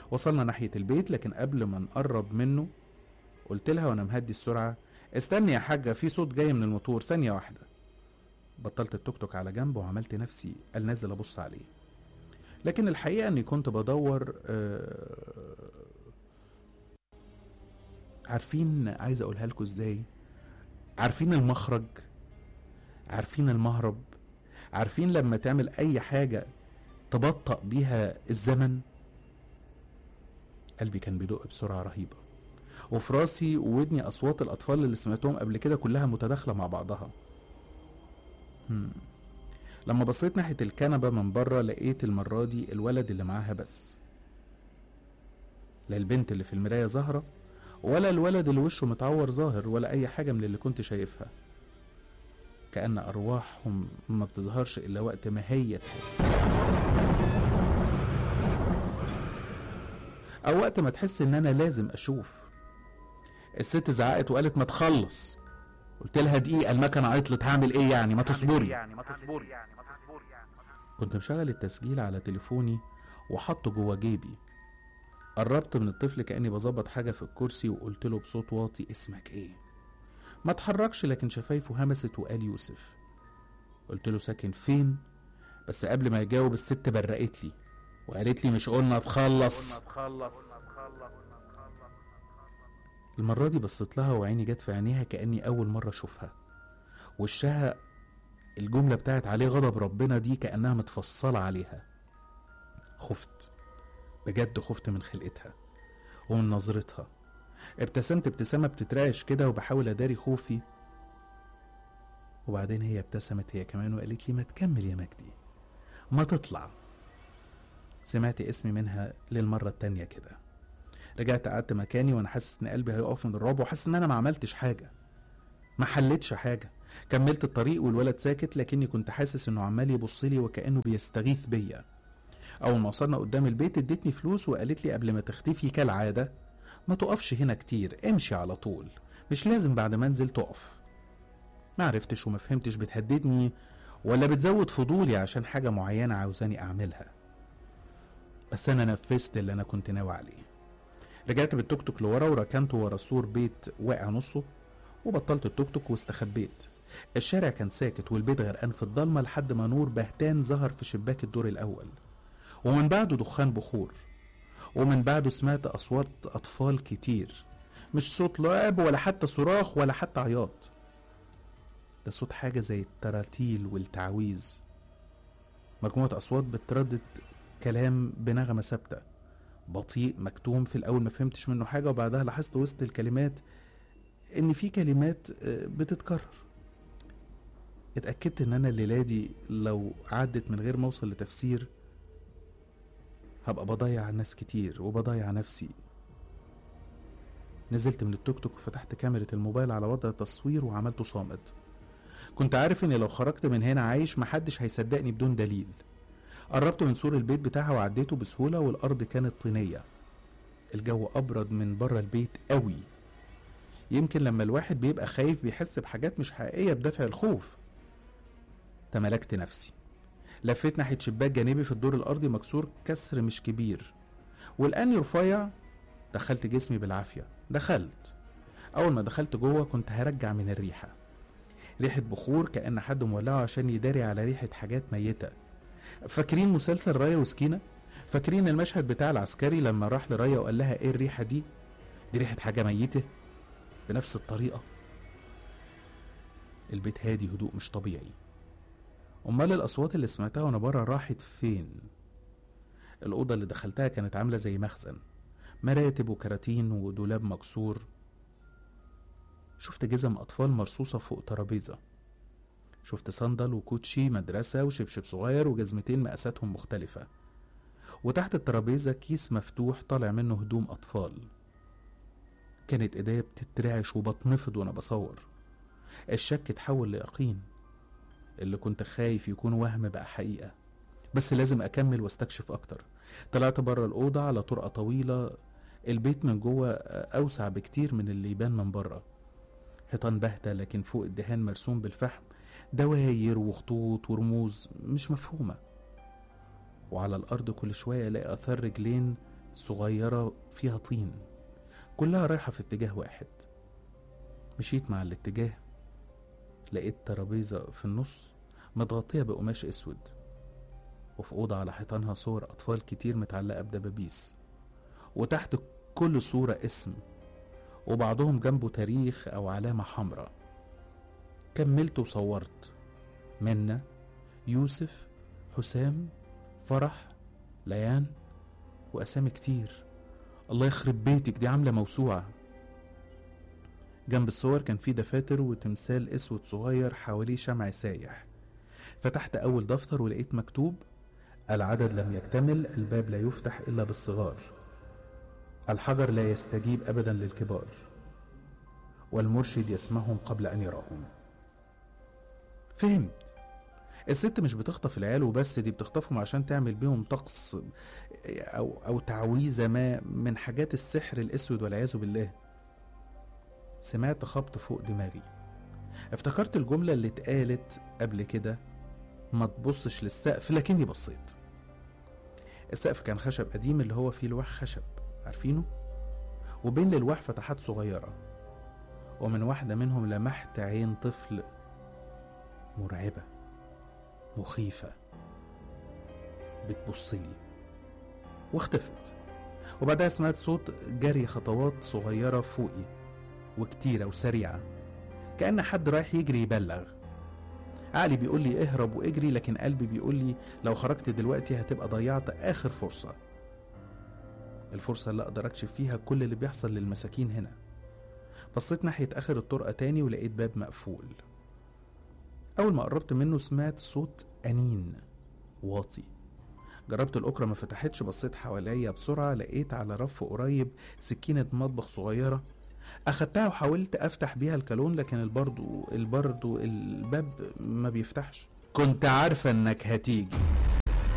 وصلنا ناحية البيت لكن قبل ما نقرب منه قلت لها وانا مهدي السرعة استني يا حاجة في صوت جاي من الموتور ثانية واحدة بطلت التوك توك على جنب وعملت نفسي نازل ابص عليه لكن الحقيقة اني كنت بدور آه، عارفين عايز اقولها لكم ازاي عارفين المخرج عارفين المهرب عارفين لما تعمل اي حاجة تبطأ بيها الزمن قلبي كان بيدق بسرعة رهيبة وفي راسي وودني أصوات الأطفال اللي سمعتهم قبل كده كلها متداخلة مع بعضها هم. لما بصيت ناحية الكنبة من بره لقيت المرة دي الولد اللي معاها بس لا البنت اللي في المراية ظاهرة ولا الولد اللي وشه متعور ظاهر ولا أي حاجة من اللي كنت شايفها كأن أرواحهم ما بتظهرش إلا وقت ما هي تحب أو وقت ما تحس إن أنا لازم أشوف الست زعقت وقالت ما تخلص قلت لها دقيقة المكنة عطلت هعمل إيه يعني ما تصبري كنت مشغل التسجيل على تليفوني وحطه جوه جيبي قربت من الطفل كأني بظبط حاجة في الكرسي وقلت له بصوت واطي اسمك ايه ما اتحركش لكن شفايفه همست وقال يوسف قلت له ساكن فين بس قبل ما يجاوب الست برقت لي وقالت لي مش قلنا تخلص المرة دي بصيت لها وعيني جت في عينيها كأني أول مرة أشوفها وشها الجملة بتاعت عليه غضب ربنا دي كأنها متفصلة عليها خفت بجد خفت من خلقتها ومن نظرتها ابتسمت ابتسامة بتترعش كده وبحاول أداري خوفي وبعدين هي ابتسمت هي كمان وقالت لي ما تكمل يا مجدي ما تطلع سمعت اسمي منها للمرة التانية كده رجعت قعدت مكاني وانا حاسس ان قلبي هيقف من الرعب وحاسس ان انا ما عملتش حاجة ما حلتش حاجة كملت الطريق والولد ساكت لكني كنت حاسس انه عمال يبص لي وكانه بيستغيث بيا اول ما وصلنا قدام البيت ادتني فلوس وقالت لي قبل ما تختفي كالعاده ما تقفش هنا كتير امشي على طول مش لازم بعد ما انزل تقف ما عرفتش وما فهمتش بتهددني ولا بتزود فضولي عشان حاجه معينه عاوزاني اعملها بس انا نفذت اللي انا كنت ناوي عليه رجعت بالتوك توك لورا وركنته ورا سور بيت واقع نصه وبطلت التوك توك واستخبيت الشارع كان ساكت والبيت غرقان في الضلمه لحد ما نور بهتان ظهر في شباك الدور الاول ومن بعده دخان بخور ومن بعده سمعت اصوات اطفال كتير مش صوت لعب ولا حتى صراخ ولا حتى عياط ده صوت حاجه زي التراتيل والتعويذ مجموعه اصوات بتردد كلام بنغمه ثابته بطيء مكتوم في الاول ما فهمتش منه حاجه وبعدها لاحظت وسط الكلمات ان في كلمات آه، بتتكرر اتاكدت ان انا الليله دي لو عدت من غير ما اوصل لتفسير هبقى بضيع ناس كتير وبضيع نفسي نزلت من التوك توك وفتحت كاميرا الموبايل على وضع تصوير وعملته صامت كنت عارف اني لو خرجت من هنا عايش محدش هيصدقني بدون دليل قربت من سور البيت بتاعها وعديته بسهولة والأرض كانت طينية الجو أبرد من بره البيت قوي يمكن لما الواحد بيبقى خايف بيحس بحاجات مش حقيقية بدافع الخوف تملكت نفسي لفيت ناحية شباك جانبي في الدور الأرضي مكسور كسر مش كبير والآن رفيع دخلت جسمي بالعافية دخلت أول ما دخلت جوه كنت هرجع من الريحة ريحة بخور كأن حد مولعه عشان يداري على ريحة حاجات ميتة فاكرين مسلسل رايا وسكينة؟ فاكرين المشهد بتاع العسكري لما راح لرايا وقال لها ايه الريحة دي؟ دي ريحة حاجة ميتة بنفس الطريقة البيت هادي هدوء مش طبيعي امال الاصوات اللي سمعتها وانا بره راحت فين الاوضه اللي دخلتها كانت عامله زي مخزن مراتب وكراتين ودولاب مكسور شفت جزم اطفال مرصوصه فوق ترابيزه شفت صندل وكوتشي مدرسه وشبشب صغير وجزمتين مقاساتهم مختلفه وتحت الترابيزه كيس مفتوح طالع منه هدوم اطفال كانت ايديا بتترعش وبتنفض وانا بصور الشك اتحول ليقين اللي كنت خايف يكون وهم بقى حقيقة بس لازم أكمل واستكشف أكتر طلعت بره الأوضة على طرقة طويلة البيت من جوه أوسع بكتير من اللي يبان من بره حيطان باهتة لكن فوق الدهان مرسوم بالفحم دواير وخطوط ورموز مش مفهومة وعلى الأرض كل شوية ألاقي آثار رجلين صغيرة فيها طين كلها رايحة في اتجاه واحد مشيت مع الاتجاه لقيت ترابيزة في النص متغطية بقماش اسود وفي أوضة على حيطانها صور أطفال كتير متعلقة بدبابيس وتحت كل صورة اسم وبعضهم جنبه تاريخ أو علامة حمراء كملت وصورت منة يوسف حسام فرح ليان وأسامي كتير الله يخرب بيتك دي عاملة موسوعة جنب الصور كان في دفاتر وتمثال اسود صغير حواليه شمع سايح فتحت أول دفتر ولقيت مكتوب العدد لم يكتمل الباب لا يفتح إلا بالصغار الحجر لا يستجيب أبدا للكبار والمرشد يسمعهم قبل أن يراهم فهمت الست مش بتخطف العيال وبس دي بتخطفهم عشان تعمل بيهم طقس او او تعويذه ما من حاجات السحر الاسود والعياذ بالله سمعت خبط فوق دماغي افتكرت الجمله اللي اتقالت قبل كده ما تبصش للسقف لكني بصيت السقف كان خشب قديم اللي هو فيه لوح خشب عارفينه وبين الالواح فتحات صغيره ومن واحده منهم لمحت عين طفل مرعبه مخيفة بتبصلي واختفت وبعدها سمعت صوت جري خطوات صغيرة فوقي وكتيرة وسريعة كأن حد رايح يجري يبلغ عقلي بيقول لي اهرب واجري لكن قلبي بيقول لي لو خرجت دلوقتي هتبقى ضيعت آخر فرصة الفرصة اللي أقدر أكشف فيها كل اللي بيحصل للمساكين هنا بصيت ناحية آخر الطرقة تاني ولقيت باب مقفول أول ما قربت منه سمعت صوت أنين واطي جربت الأكرة ما فتحتش بصيت حواليا بسرعة لقيت على رف قريب سكينة مطبخ صغيرة أخدتها وحاولت أفتح بيها الكالون لكن البرضو البرضو الباب ما بيفتحش كنت عارفة إنك هتيجي